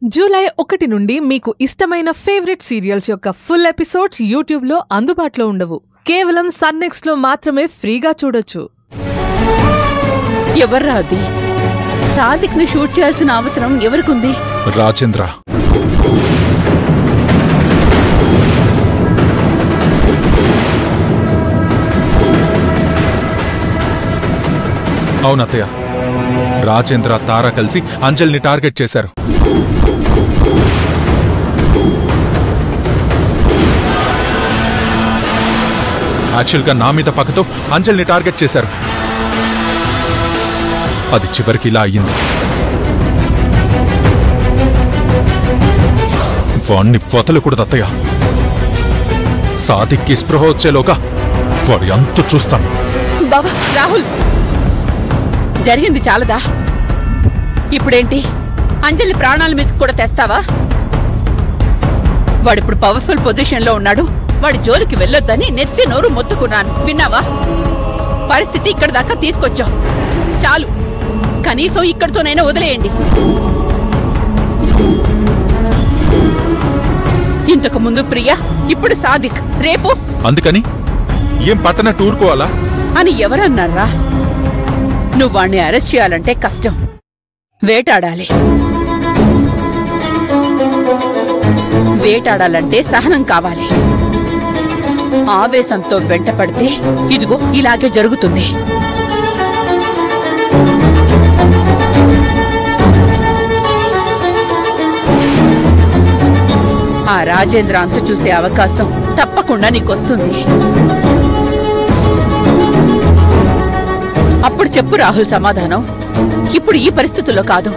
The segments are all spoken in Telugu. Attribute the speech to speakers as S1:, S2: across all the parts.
S1: జూలై ఒకటి నుండి మీకు ఇష్టమైన ఫేవరెట్ సీరియల్స్ యొక్క ఫుల్ ఎపిసోడ్స్ యూట్యూబ్లో అందుబాటులో ఉండవు కేవలం సన్నెక్స్లో మాత్రమే ఫ్రీగా చూడొచ్చు
S2: ఎవర్రా అది సాదిక్ ని షూట్ చేయాల్సిన అవసరం ఎవరికుంది
S3: రాజేంద్ర అవునత్తయ్య రాజేంద్ర తార కలిసి అంజల్ని టార్గెట్ చేశారు యాక్చువల్గా నా మీద పక్కతో అంజల్ని టార్గెట్ చేశారు అది చివరికి ఇలా అయ్యింది వాణ్ణి వదలకూడదు అత్తయ్య సాదిక్కి స్పృహ వచ్చేలోగా వాడు ఎంత చూస్తాను
S2: బావా రాహుల్ జరిగింది చాలదా ఇప్పుడేంటి అంజలి ప్రాణాల మీదకి కూడా తెస్తావా వాడిప్పుడు పవర్ఫుల్ పొజిషన్ లో ఉన్నాడు వాడి జోలికి వెళ్ళొద్దని నెత్తి నోరు మొత్తుకున్నాను విన్నావా పరిస్థితి ఇక్కడ దాకా తీసుకొచ్చావు చాలు కనీసం ఇక్కడితోనైనా వదిలేయండి ఇంతకు ముందు ప్రియా ఇప్పుడు సాదిక్ రేపు
S3: అందుకని ఏం పట్టనట్టు ఊరుకోవాలా
S2: అని ఎవరన్నారా నువ్వు వాణ్ణి అరెస్ట్ చేయాలంటే కష్టం వేటాడాలి వేటాడాలంటే సహనం కావాలి ఆవేశంతో వెంటపడితే ఇదిగో ఇలాగే జరుగుతుంది ఆ రాజేంద్ర అంతు చూసే అవకాశం తప్పకుండా నీకొస్తుంది అప్పుడు చెప్పు రాహుల్ సమాధానం ఇప్పుడు ఈ పరిస్థితుల్లో కాదు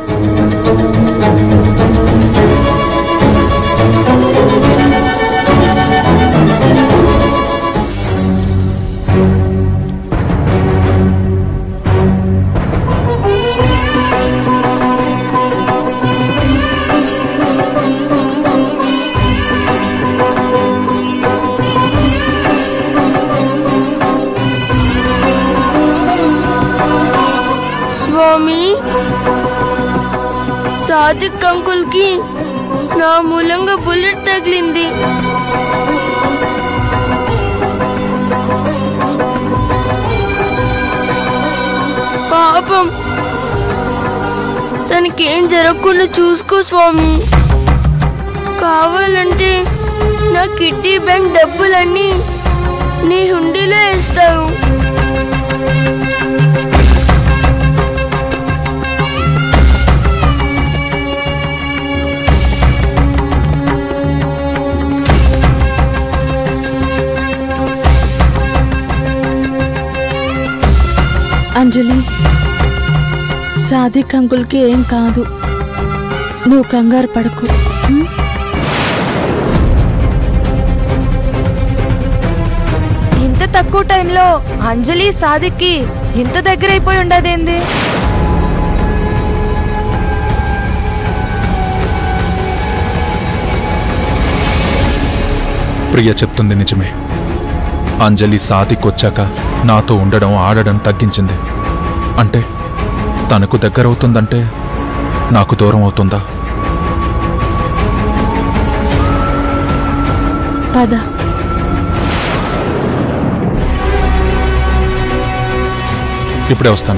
S4: స్వామి సాదిక్ అంకుల్ కి నా మూలంగా బుల్లెట్ తగిలింది పాపం తనకేం జరగకుండా చూసుకో స్వామి కావాలంటే నా కిడ్నీ బ్యాంక్ డబ్బులన్నీ నీ హుండీలో వేస్తాను
S5: అంజలి సాదిక్ అంకుల్కి ఏం కాదు నువ్వు కంగారు పడకు ఉం?
S6: ఇంత తక్కువ టైంలో అంజలి సాదిక్కి ఇంత దగ్గరైపోయి ఉండదేంది
S3: ప్రియ చెప్తుంది నిజమే అంజలి సాదిక్ వచ్చాక నాతో ఉండడం ఆడడం తగ్గించింది అంటే తనకు దగ్గరవుతుందంటే నాకు దూరం అవుతుందా
S5: పద
S3: ఇప్పుడే వస్తాను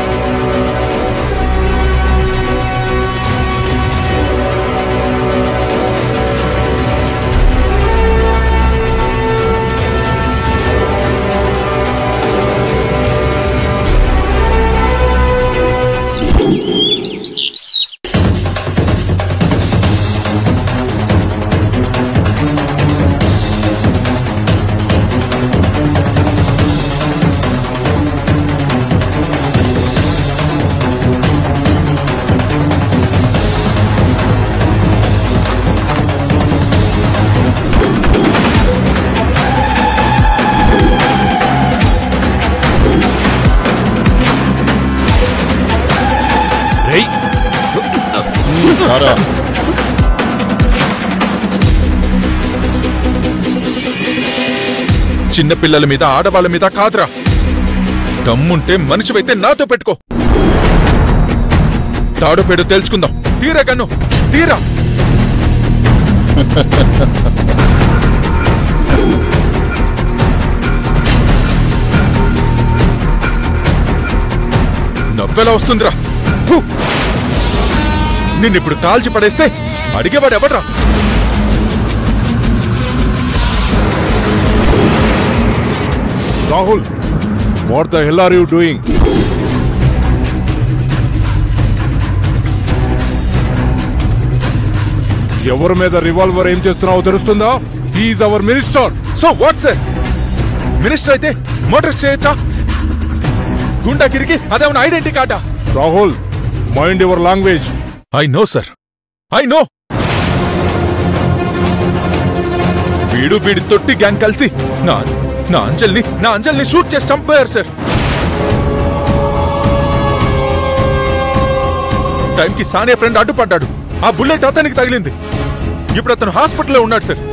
S3: చిన్న పిల్లల మీద ఆడవాళ్ళ మీద కాదురా దమ్ముంటే మనిషివైతే నాతో పెట్టుకో తాడు పేడు తెలుసుకుందాం తీరే కన్ను తీరా నవ్వెలా వస్తుందిరా ఫు! నిన్నిప్పుడు కాల్చి పడేస్తే అడిగేవాడు ఎవడ్రా
S7: Rahul what the hell are you doing ఎవరి మీద రివాల్వర్ ఏం చేస్తున్నావో తెలుస్తుందా is our minister
S3: so what sir minister అయితే మోటార్స్ చేయొచ్చా గుండాగిరికి అదేమన్నా ఐడెంటిటీ కార్డా
S7: Rahul mind your language
S3: I know sir I know వీడు వీడి తొట్టి గ్యాంగ్ కలిసి నా నా అంజల్ని నా అంజల్ని షూట్ చేసి చంపారు సార్ టైంకి సానియా ఫ్రెండ్ అడ్డుపడ్డాడు ఆ బుల్లెట్ అతనికి తగిలింది ఇప్పుడు అతను హాస్పిటల్లో ఉన్నాడు సార్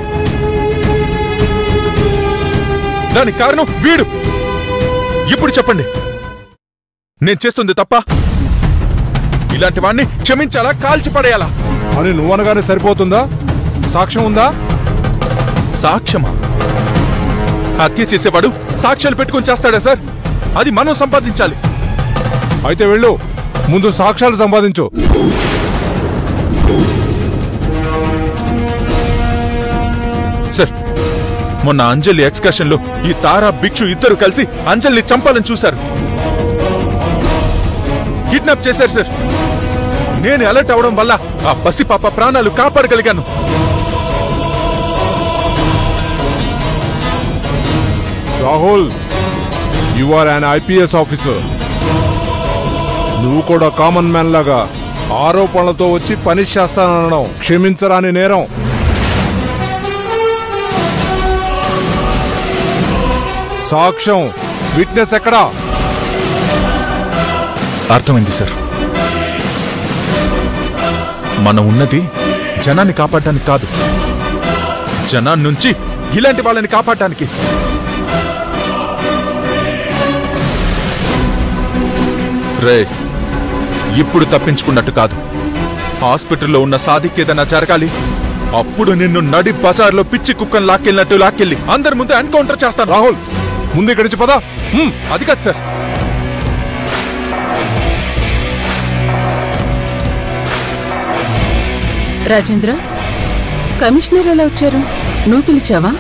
S3: దానికి కారణం వీడు ఇప్పుడు చెప్పండి నేను చేస్తుంది తప్ప ఇలాంటి వాణ్ణి క్షమించాలా కాల్చి పడేయాలా
S7: అని నువ్వనగానే సరిపోతుందా సాక్ష్యం ఉందా
S3: సాక్ష్యమా హత్య చేసేవాడు సాక్ష్యాలు పెట్టుకొని చేస్తాడా సార్ అది మనం సంపాదించాలి
S7: అయితే వెళ్ళు ముందు సాక్ష్యాలు సంపాదించు
S3: సార్ మొన్న అంజలి ఎక్స్కర్షన్ లో ఈ తారా భిక్షు ఇద్దరు కలిసి అంజలిని చంపాలని చూశారు కిడ్నాప్ చేశారు సార్ నేను అలర్ట్ అవడం వల్ల ఆ పసి పాప ప్రాణాలు కాపాడగలిగాను
S7: Rahul you are an IPS officer నువ్వు కూడా కామన్ మ్యాన్ లాగా ఆరోపణలతో వచ్చి పని చేస్తాననడం క్షమించరాని నేరం సాక్ష్యం విట్నెస్ ఎక్కడా
S3: అర్థమైంది సార్ మనం ఉన్నది జనాన్ని కాపాడడానికి కాదు జనాన్ని నుంచి ఇలాంటి వాళ్ళని కాపాడడానికి రే ఇప్పుడు తప్పించుకున్నట్టు కాదు హాస్పిటల్లో ఉన్న సాదిక్ ఏదైనా జరగాలి అప్పుడు నిన్ను నడి బజార్లో పిచ్చి కుక్కను లాక్కెళ్ళినట్టు లాక్కెళ్ళి అందరి ముందు ఎన్కౌంటర్ చేస్తాను
S7: రాహుల్ ముందు ఇక్కడి నుంచి పదా
S3: హ్మ్, అది కాదు సార్
S2: రాజేంద్ర కమిషనర్ ఎలా వచ్చారు నువ్వు పిలిచావా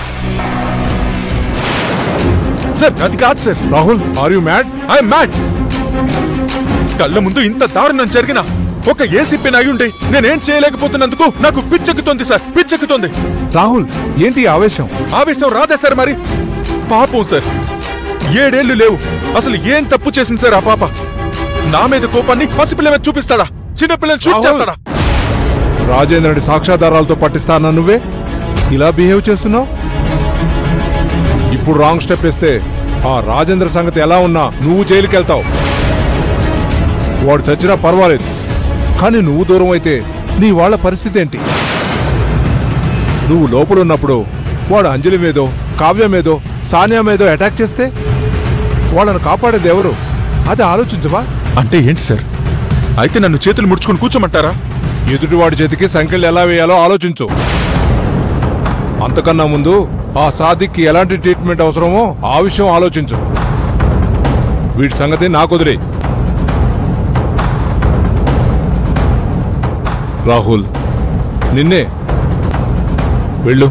S3: సార్ అది కాదు sir
S7: Rahul are you mad
S3: I mad కళ్ళ ముందు ఇంత దారుణం జరిగిన ఒక ఏసీపీ అయి ఉండి నేనేం చేయలేకపోతున్నందుకు నాకు పిచ్చెక్కుతోంది సార్ పిచ్చెక్కుతోంది
S7: రాహుల్ ఏంటి ఈ ఆవేశం
S3: ఆవేశం రాదా సార్ మరి పాపం సార్ ఏడేళ్లు లేవు అసలు ఏం తప్పు చేసింది సార్ ఆ పాప నా మీద కోపాన్ని పసిపిల్ల మీద చూపిస్తాడా చిన్నపిల్లని షూట్
S7: రాహుల్!
S3: చేస్తాడా
S7: రాజేంద్రుడి సాక్ష్యాధారాలతో పట్టిస్తానా నువ్వే ఇలా బిహేవ్ చేస్తున్నావు ఇప్పుడు రాంగ్ స్టెప్ వేస్తే ఆ రాజేంద్ర సంగతి ఎలా ఉన్నా నువ్వు జైలుకి వెళ్తావు వాడు చచ్చినా పర్వాలేదు కానీ నువ్వు దూరం అయితే నీ వాళ్ళ పరిస్థితి ఏంటి నువ్వు లోపలున్నప్పుడు వాడు అంజలి మీదో కావ్య మీదో సానియా మీదో అటాక్ చేస్తే వాళ్ళను కాపాడేది ఎవరు అది ఆలోచించవా
S3: అంటే ఏంటి సార్ అయితే నన్ను చేతులు ముడుచుకుని కూర్చోమంటారా
S7: ఎదుటివాడి చేతికి సంఖ్యలు ఎలా వేయాలో ఆలోచించు అంతకన్నా ముందు ఆ సాదిక్కి ఎలాంటి ట్రీట్మెంట్ అవసరమో ఆ విషయం ఆలోచించు వీటి సంగతి నాకు వదిలే రాహుల్ నిన్నే వెళ్ళు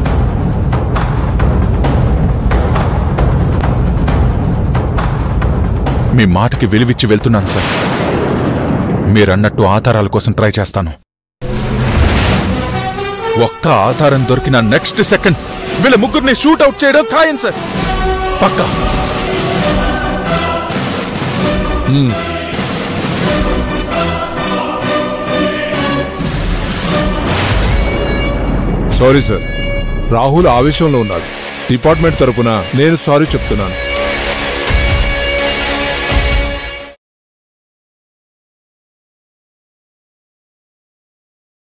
S3: మీ మాటకి విలువిచ్చి వెళ్తున్నాను సార్ మీరన్నట్టు ఆధారాల కోసం ట్రై చేస్తాను ఒక్క ఆధారం దొరికిన నెక్స్ట్ సెకండ్ వీళ్ళ ముగ్గురిని షూట్ అవుట్ చేయడం ఖాయం సార్ పక్కా
S7: సారీ సార్ రాహుల్ ఆవేశంలో ఉన్నాడు డిపార్ట్మెంట్ తరపున నేను సారీ చెప్తున్నాను